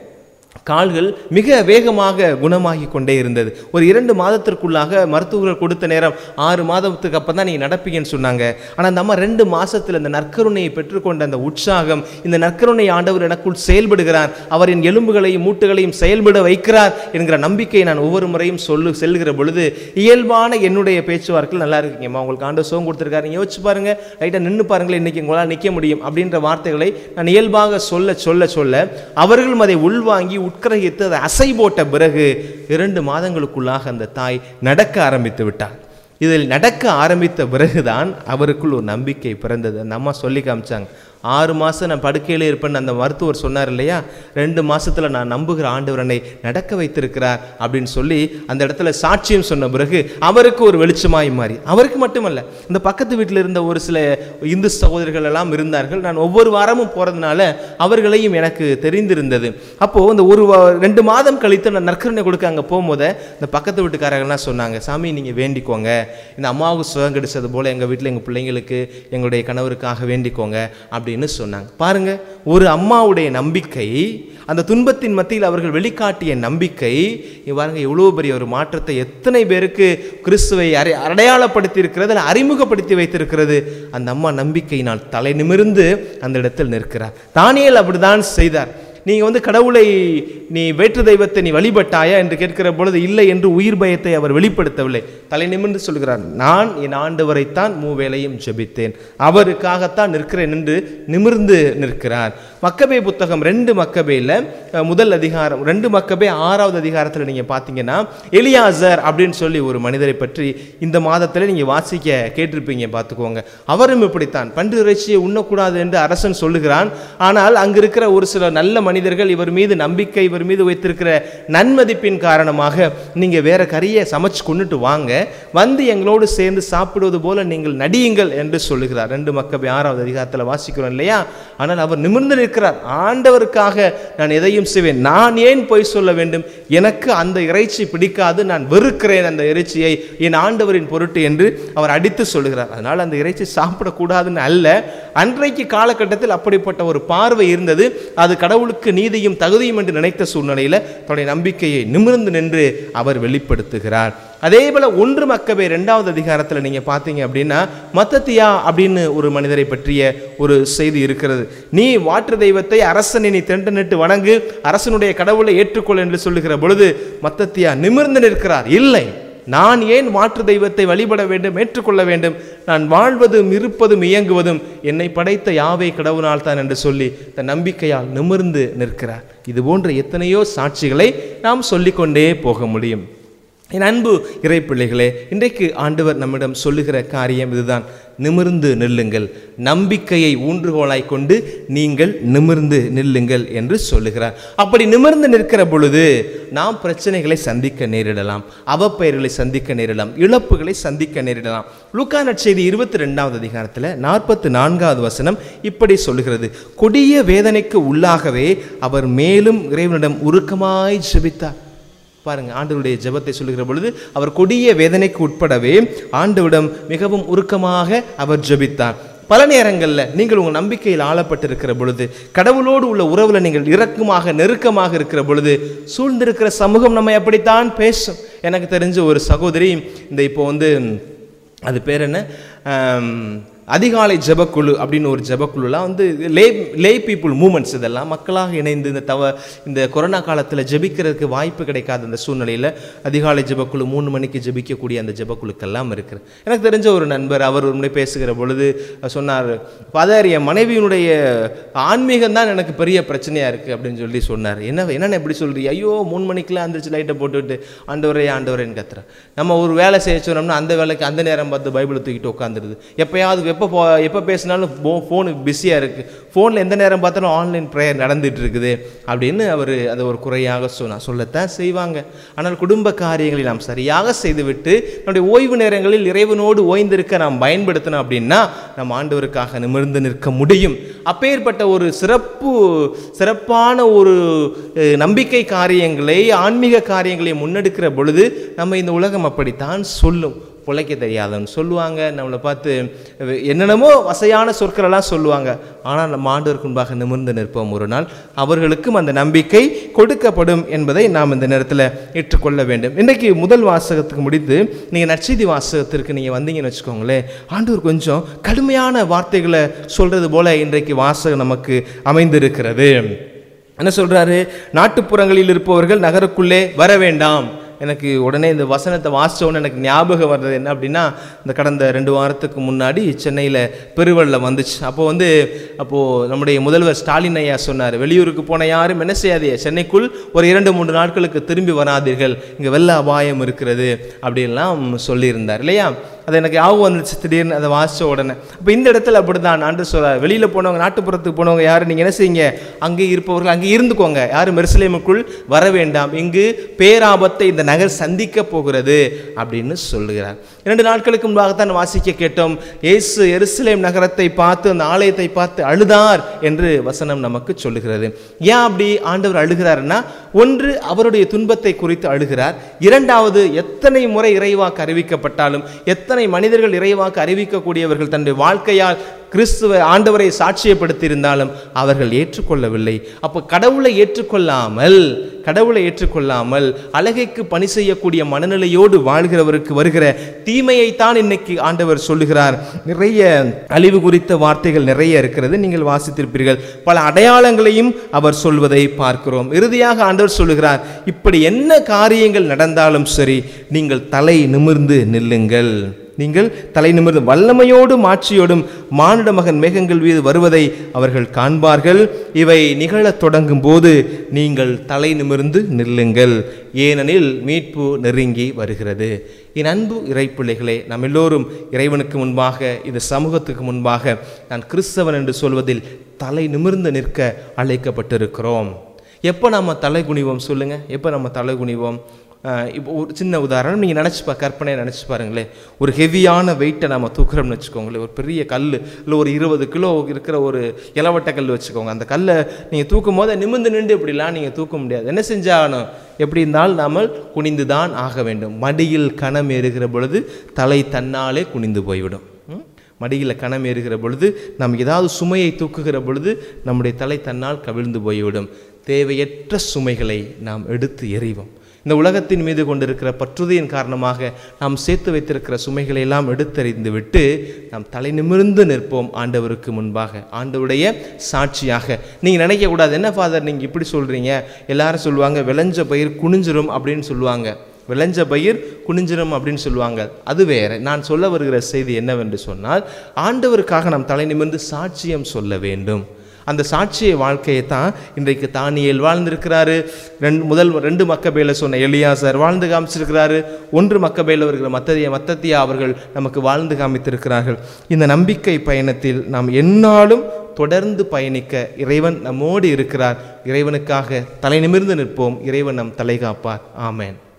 கால்கள் மிக வேகமாக குணமாகி கொண்டே இருந்தது ஒரு இரண்டு மாதத்திற்குள்ளாக மருத்துவர்கள் கொடுத்த நேரம் ஆறு மாதத்துக்கு அப்போ தான் நீங்கள் நடப்பீங்கன்னு சொன்னாங்க ஆனால் அந்த அம்மா ரெண்டு மாசத்துல இந்த நற்கருணையை பெற்றுக்கொண்ட அந்த உற்சாகம் இந்த நற்கருணை ஆண்டவர் எனக்குள் செயல்படுகிறார் அவர் என் எலும்புகளையும் மூட்டுகளையும் செயல்பட வைக்கிறார் என்கிற நம்பிக்கையை நான் ஒவ்வொரு முறையும் சொல்லு செல்கிற பொழுது இயல்பான என்னுடைய பேச்சுவார்த்தைகள் நல்லா இருக்குங்கம்மா உங்களுக்கு ஆண்டு சுகம் கொடுத்துருக்காரு நீங்க யோசிச்சு பாருங்க லைட்டாக நின்று பாருங்களேன் இன்னைக்கு உங்களால் நிற்க முடியும் அப்படின்ற வார்த்தைகளை நான் இயல்பாக சொல்ல சொல்ல சொல்ல அவர்களும் அதை உள்வாங்கி உட்கிரகித்து அதை அசை போட்ட பிறகு இரண்டு மாதங்களுக்குள்ளாக அந்த தாய் நடக்க ஆரம்பித்து விட்டார் இதில் நடக்க ஆரம்பித்த பிறகுதான் அவருக்குள் ஒரு நம்பிக்கை பிறந்தது அந்த அம்மா சொல்லி காமிச்சாங்க ஆறு மாதம் நான் படுக்கையிலே இருப்பேன்னு அந்த மருத்துவர் சொன்னார் இல்லையா ரெண்டு மாசத்துல நான் நம்புகிற ஆண்டவர் என்னை நடக்க வைத்திருக்கிறார் அப்படின்னு சொல்லி அந்த இடத்துல சாட்சியம் சொன்ன பிறகு அவருக்கு ஒரு வெளிச்சமாய் மாறி அவருக்கு மட்டுமல்ல இந்த பக்கத்து வீட்டில் இருந்த ஒரு சில இந்து சகோதரர்கள் எல்லாம் இருந்தார்கள் நான் ஒவ்வொரு வாரமும் போகிறதுனால அவர்களையும் எனக்கு தெரிந்திருந்தது அப்போது இந்த ஒரு வா- ரெண்டு மாதம் கழித்து நான் நற்கருணை கொடுக்க அங்கே போகும்போது இந்த பக்கத்து வீட்டுக்காரங்களாம் சொன்னாங்க சாமி நீங்கள் வேண்டிக்கோங்க இந்த அம்மாவுக்கு சுகம் கிடைச்சது போல் எங்கள் வீட்டில் எங்கள் பிள்ளைங்களுக்கு எங்களுடைய கணவருக்காக வேண்டிக்கோங்க அப்படின்னு சொன்னாங்க பாருங்க ஒரு அம்மாவுடைய நம்பிக்கை அந்த துன்பத்தின் மத்தியில் அவர்கள் வெளிக்காட்டிய நம்பிக்கை இங்க பாருங்க எவ்வளோ பெரிய ஒரு மாற்றத்தை எத்தனை பேருக்கு கிறிஸ்துவை அரை அடையாளப்படுத்தி இருக்கிறது அல்ல அறிமுகப்படுத்தி வைத்திருக்கிறது அந்த அம்மா நம்பிக்கையினால் தலை நிமிர்ந்து அந்த இடத்தில் நிற்கிறார் தானியேல் அப்படிதான் செய்தார் நீங்கள் வந்து கடவுளை நீ வேற்று தெய்வத்தை நீ வழிபட்டாயா என்று கேட்கிற பொழுது இல்லை என்று உயிர் பயத்தை அவர் வெளிப்படுத்தவில்லை தலை நிமிர்ந்து சொல்கிறார் நான் என் ஆண்டவரைத்தான் மூவேளையும் ஜெபித்தேன் அவருக்காகத்தான் நிற்கிறேன் என்று நிமிர்ந்து நிற்கிறார் மக்கபே புத்தகம் ரெண்டு மக்கபேல அஹ், முதல் அதிகாரம் ரெண்டு மக்கபே ஆறாவது அதிகாரத்தில் நீங்கள் பார்த்தீங்கன்னா எலியாசர் அப்படின்னு சொல்லி ஒரு மனிதரை பற்றி இந்த மாதத்தில் நீங்கள் வாசிக்க கேட்டிருப்பீங்க பார்த்துக்கோங்க அவரும் இப்படித்தான் பன்று இறைச்சியை உண்ணக்கூடாது என்று அரசன் சொல்லுகிறான் ஆனால் அங்கு இருக்கிற ஒரு சில நல்ல மனிதர்கள் இவர் மீது நம்பிக்கை இவர் மீது வைத்திருக்கிற நன்மதிப்பின் காரணமாக நீங்கள் வேற கறியை சமைச்சு கொண்டுட்டு வாங்க வந்து எங்களோடு சேர்ந்து சாப்பிடுவது போல நீங்கள் நடியுங்கள் என்று சொல்லுகிறார் ரெண்டு மக்கபே ஆறாவது அதிகாரத்தில் வாசிக்கிறோம் இல்லையா ஆனால் அவர் நிமிர்ந்து நிற்கிறார் ஆண்டவருக்காக நான் எதையும் செய்வேன் நான் ஏன் பொய் சொல்ல வேண்டும் எனக்கு அந்த இறைச்சி பிடிக்காது நான் வெறுக்கிறேன் அந்த இறைச்சியை என் ஆண்டவரின் பொருட்டு என்று அவர் அடித்து சொல்லுகிறார் அதனால் அந்த இறைச்சி சாப்பிடக்கூடாதுன்னு அல்ல அன்றைக்கு காலகட்டத்தில் அப்படிப்பட்ட ஒரு பார்வை இருந்தது அது கடவுளுக்கு நீதியும் தகுதியும் என்று நினைத்த சூழ்நிலையில் தன்னுடைய நம்பிக்கையை நிமிர்ந்து நின்று அவர் வெளிப்படுத்துகிறார் அதே போல ஒன்று மக்கவே ரெண்டாவது அதிகாரத்தில் நீங்கள் பார்த்தீங்க அப்படின்னா மத்தத்தியா அப்படின்னு ஒரு மனிதரை பற்றிய ஒரு செய்தி இருக்கிறது நீ வாற்று தெய்வத்தை அரசனை நீ திரண்டு வணங்கு அரசனுடைய கடவுளை ஏற்றுக்கொள் என்று சொல்லுகிற பொழுது மத்தத்தியா நிமிர்ந்து நிற்கிறார் இல்லை நான் ஏன் மாற்று தெய்வத்தை வழிபட வேண்டும் ஏற்றுக்கொள்ள வேண்டும் நான் வாழ்வதும் இருப்பதும் இயங்குவதும் என்னை படைத்த யாவை கடவுளால் தான் என்று சொல்லி தன் நம்பிக்கையால் நிமிர்ந்து நிற்கிறார் இது போன்ற எத்தனையோ சாட்சிகளை நாம் சொல்லிக்கொண்டே போக முடியும் என் அன்பு இறை பிள்ளைகளே இன்றைக்கு ஆண்டவர் நம்மிடம் சொல்லுகிற காரியம் இதுதான் நிமிர்ந்து நில்லுங்கள் நம்பிக்கையை ஊன்றுகோலாய் கொண்டு நீங்கள் நிமிர்ந்து நில்லுங்கள் என்று சொல்லுகிறார் அப்படி நிமிர்ந்து நிற்கிற பொழுது நாம் பிரச்சனைகளை சந்திக்க நேரிடலாம் அவப்பெயர்களை சந்திக்க நேரிடலாம் இழப்புகளை சந்திக்க நேரிடலாம் லூக்கா நற்செய்தி இருபத்தி ரெண்டாவது அதிகாரத்தில் நாற்பத்தி நான்காவது வசனம் இப்படி சொல்லுகிறது கொடிய வேதனைக்கு உள்ளாகவே அவர் மேலும் இறைவனிடம் உருக்கமாய் ஜெபித்தார் பாருங்க ஆண்டவருடைய ஜெபத்தை சொல்லுகிற பொழுது அவர் கொடிய வேதனைக்கு உட்படவே ஆண்டவிடம் மிகவும் உருக்கமாக அவர் ஜெபித்தார் பல நேரங்களில் நீங்கள் உங்கள் நம்பிக்கையில் ஆளப்பட்டிருக்கிற பொழுது கடவுளோடு உள்ள உறவில் நீங்கள் இறக்கமாக நெருக்கமாக இருக்கிற பொழுது சூழ்ந்திருக்கிற சமூகம் நம்மை அப்படித்தான் பேசும் எனக்கு தெரிஞ்ச ஒரு சகோதரி இந்த இப்போ வந்து அது பேர் என்ன ஆம், அதிகாலை ஜெபக்குழு அப்படின்னு ஒரு ஜெபக்குழுலாம் வந்து லே லே பீப்புள் மூமெண்ட்ஸ் இதெல்லாம் மக்களாக இணைந்து இந்த தவ இந்த கொரோனா காலத்தில் ஜெபிக்கிறதுக்கு வாய்ப்பு கிடைக்காத அந்த சூழ்நிலையில் அதிகாலை ஜெபக்குழு மூணு மணிக்கு ஜெபிக்கக்கூடிய அந்த ஜெபக்குழுக்கெல்லாம் இருக்குது எனக்கு தெரிஞ்ச ஒரு நண்பர் அவர் ஒரு முறை பேசுகிற பொழுது சொன்னார் ஃபாதர் என் மனைவியினுடைய ஆன்மீகம் தான் எனக்கு பெரிய பிரச்சனையாக இருக்குது அப்படின்னு சொல்லி சொன்னார் என்ன என்னென்ன எப்படி சொல்றீ ஐயோ மூணு மணிக்கெல்லாம் அந்திரிச்சு லைட்டை போட்டுவிட்டு ஆண்டவரே ஆண்டவரேன்னு கத்துறேன் நம்ம ஒரு வேலை செய்ய சொன்னோம்னா அந்த வேலைக்கு அந்த நேரம் பார்த்து பைபிளை தூக்கிட்டு உட்காந்துருது எப்பயாவது எப்போ போ எப்போ பேசினாலும் ஃபோ ஃபோனு பிஸியாக இருக்குது ஃபோனில் எந்த நேரம் பார்த்தாலும் ஆன்லைன் ப்ரேயர் நடந்துட்டு இருக்குது அப்படின்னு அவர் அதை ஒரு குறையாக சொன்னார் சொல்லத்தான் செய்வாங்க ஆனால் குடும்ப காரியங்களை நாம் சரியாக செய்துவிட்டு நம்முடைய ஓய்வு நேரங்களில் இறைவனோடு ஓய்ந்திருக்க நாம் பயன்படுத்தணும் அப்படின்னா நம் ஆண்டவருக்காக நிமிர்ந்து நிற்க முடியும் அப்பேற்பட்ட ஒரு சிறப்பு சிறப்பான ஒரு அஹ், நம்பிக்கை காரியங்களை ஆன்மீக காரியங்களை முன்னெடுக்கிற பொழுது நம்ம இந்த உலகம் அப்படித்தான் சொல்லும் பிழைக்க தெரியாதவன் சொல்லுவாங்க நம்மளை பார்த்து அஹ், என்னென்னமோ வசையான சொற்களெல்லாம் சொல்லுவாங்க ஆனால் நம்ம ஆண்டவருக்கு முன்பாக நிமிர்ந்து நிற்போம் ஒரு நாள் அவர்களுக்கும் அந்த நம்பிக்கை கொடுக்கப்படும் என்பதை நாம் இந்த நேரத்தில் ஏற்றுக்கொள்ள வேண்டும் இன்றைக்கு முதல் வாசகத்துக்கு முடித்து நீங்கள் நற்செய்தி வாசகத்திற்கு நீங்கள் வந்தீங்கன்னு வச்சுக்கோங்களேன் ஆண்டவர் கொஞ்சம் கடுமையான வார்த்தைகளை சொல்கிறது போல இன்றைக்கு வாசகம் நமக்கு அமைந்திருக்கிறது என்ன சொல்றாரு நாட்டுப்புறங்களில் இருப்பவர்கள் நகருக்குள்ளே வர வேண்டாம் எனக்கு உடனே இந்த வசனத்தை வாசிச்ச உடனே எனக்கு ஞாபகம் வர்றது என்ன அப்படின்னா இந்த கடந்த ரெண்டு வாரத்துக்கு முன்னாடி சென்னையில் பெருவெள்ளம் வந்துச்சு அப்போ வந்து அப்போது நம்முடைய முதல்வர் ஸ்டாலின் ஐயா சொன்னார் வெளியூருக்கு போன யாரும் என்ன செய்யாதீங்க சென்னைக்குள் ஒரு இரண்டு மூன்று நாட்களுக்கு திரும்பி வராதீர்கள் இங்கே வெள்ள அபாயம் இருக்கிறது அப்படின்லாம் சொல்லியிருந்தார் இல்லையா அது எனக்கு ஞாபகம் வந்துச்சு திடீர்னு அதை வாசித்த உடனே அப்போ இந்த இடத்துல அப்படி தான் ஆண்டு சொல்றார் வெளியில் போனவங்க நாட்டுப்புறத்துக்கு போனவங்க யாரும் நீங்கள் என்ன செய்யுங்க அங்கே இருப்பவர்கள் அங்கே இருந்துக்கோங்க யாரும் மெருசலேமுக்குள் வர வேண்டாம் இங்கு பேராபத்தை இந்த நகர் சந்திக்க போகிறது அப்படின்னு சொல்லுகிறார் இரண்டு நாட்களுக்கு முன்பாகத்தான் வாசிக்க கேட்டோம் இயேசு எருசலேம் நகரத்தை பார்த்து அந்த ஆலயத்தை பார்த்து அழுதார் என்று வசனம் நமக்கு சொல்லுகிறது ஏன் அப்படி ஆண்டவர் அழுகிறாருன்னா ஒன்று அவருடைய துன்பத்தை குறித்து அழுகிறார் இரண்டாவது எத்தனை முறை இறைவாக்கு அறிவிக்கப்பட்டாலும் எத்தனை மனிதர்கள் இறைவாக்கு அறிவிக்கக்கூடியவர்கள் தன்னுடைய வாழ்க்கையால் கிறிஸ்துவ ஆண்டவரை சாட்சியப்படுத்தியிருந்தாலும் அவர்கள் ஏற்றுக்கொள்ளவில்லை அப்போ கடவுளை ஏற்றுக்கொள்ளாமல் கடவுளை ஏற்றுக்கொள்ளாமல் அழகைக்கு பணி செய்யக்கூடிய மனநிலையோடு வாழ்கிறவருக்கு வருகிற தீமையைத்தான் இன்னைக்கு ஆண்டவர் சொல்லுகிறார் நிறைய அழிவு குறித்த வார்த்தைகள் நிறைய இருக்கிறது நீங்கள் வாசித்திருப்பீர்கள் பல அடையாளங்களையும் அவர் சொல்வதை பார்க்கிறோம் இறுதியாக ஆண்டவர் சொல்லுகிறார் இப்படி என்ன காரியங்கள் நடந்தாலும் சரி நீங்கள் தலை நிமிர்ந்து நில்லுங்கள் நீங்கள் தலை நிமிர்ந்து வல்லமையோடும் ஆட்சியோடும் மானிட மகன் மேகங்கள் மீது வருவதை அவர்கள் காண்பார்கள் இவை நிகழத் தொடங்கும் போது நீங்கள் தலை நிமிர்ந்து நில்லுங்கள் ஏனெனில் மீட்பு நெருங்கி வருகிறது என் அன்பு இறைப்பிள்ளைகளே நாம் எல்லோரும் இறைவனுக்கு முன்பாக இந்த சமூகத்துக்கு முன்பாக நான் கிறிஸ்தவன் என்று சொல்வதில் தலை நிமிர்ந்து நிற்க அழைக்கப்பட்டிருக்கிறோம் எப்போ நம்ம தலை குனிவோம் சொல்லுங்கள் எப்போ நம்ம தலை குனிவோம் அஹ் இப்போ ஒரு சின்ன உதாரணம் நீங்கள் நினச்சி பா கற்பனையை நினச்சி பாருங்களேன் ஒரு ஹெவியான வெயிட்டை நம்ம தூக்குறோம்னு வச்சுக்கோங்களேன் ஒரு பெரிய கல் இல்லை ஒரு இருபது கிலோ இருக்கிற ஒரு இளவட்ட கல் வச்சுக்கோங்க அந்த கல்லை நீங்கள் தூக்கும் போது நிமிர்ந்து நின்று இப்படிலாம் நீங்கள் தூக்க முடியாது என்ன செஞ்சாகணும் எப்படி இருந்தாலும் நாம குனிந்து தான் ஆக வேண்டும் மடியில் கணம் ஏறுகிற பொழுது தலை தன்னாலே குனிந்து போய்விடும் ம்? மடியில் கணம் ஏறுகிற பொழுது நாம் ஏதாவது சுமையை தூக்குகிற பொழுது நம்முடைய தலை தன்னால் கவிழ்ந்து போய்விடும் தேவையற்ற சுமைகளை நாம் எடுத்து எறிவோம் இந்த உலகத்தின் மீது கொண்டிருக்கிற பற்றுதையின் காரணமாக நாம் சேர்த்து வைத்திருக்கிற சுமைகளை எல்லாம் எடுத்தறிந்து விட்டு நாம் தலை நிமிர்ந்து நிற்போம் ஆண்டவருக்கு முன்பாக ஆண்டவருடைய சாட்சியாக நீங்கள் நினைக்கக்கூடாது என்ன ஃபாதர் நீங்கள் இப்படி சொல்கிறீங்க எல்லாரும் சொல்லுவாங்க விளைஞ்ச பயிர் குனிஞ்சிரும் அப்படின்னு சொல்லுவாங்க விளைஞ்ச பயிர் குனிஞ்சிரும் அப்படின்னு சொல்லுவாங்க அது வேற நான் சொல்ல வருகிற செய்தி என்னவென்று சொன்னால் ஆண்டவருக்காக நாம் தலை நிமிர்ந்து சாட்சியம் சொல்ல வேண்டும் அந்த சாட்சிய வாழ்க்கையை தான் இன்றைக்கு தானியேல் வாழ்ந்திருக்கிறாரு ரெண்டு முதல் ரெண்டு மக்கபேல சொன்ன எலியாசர் வாழ்ந்து காமிச்சிருக்கிறாரு ஒன்று மக்கபேல வருகிற மத்ததிய மத்தத்தியா அவர்கள் நமக்கு வாழ்ந்து காமித்திருக்கிறார்கள் இந்த நம்பிக்கை பயணத்தில் நாம் எந்நாளும் தொடர்ந்து பயணிக்க இறைவன் நம்மோடு இருக்கிறார் இறைவனுக்காக தலை நிமிர்ந்து நிற்போம் இறைவன் நம் தலை காப்பார் ஆமென்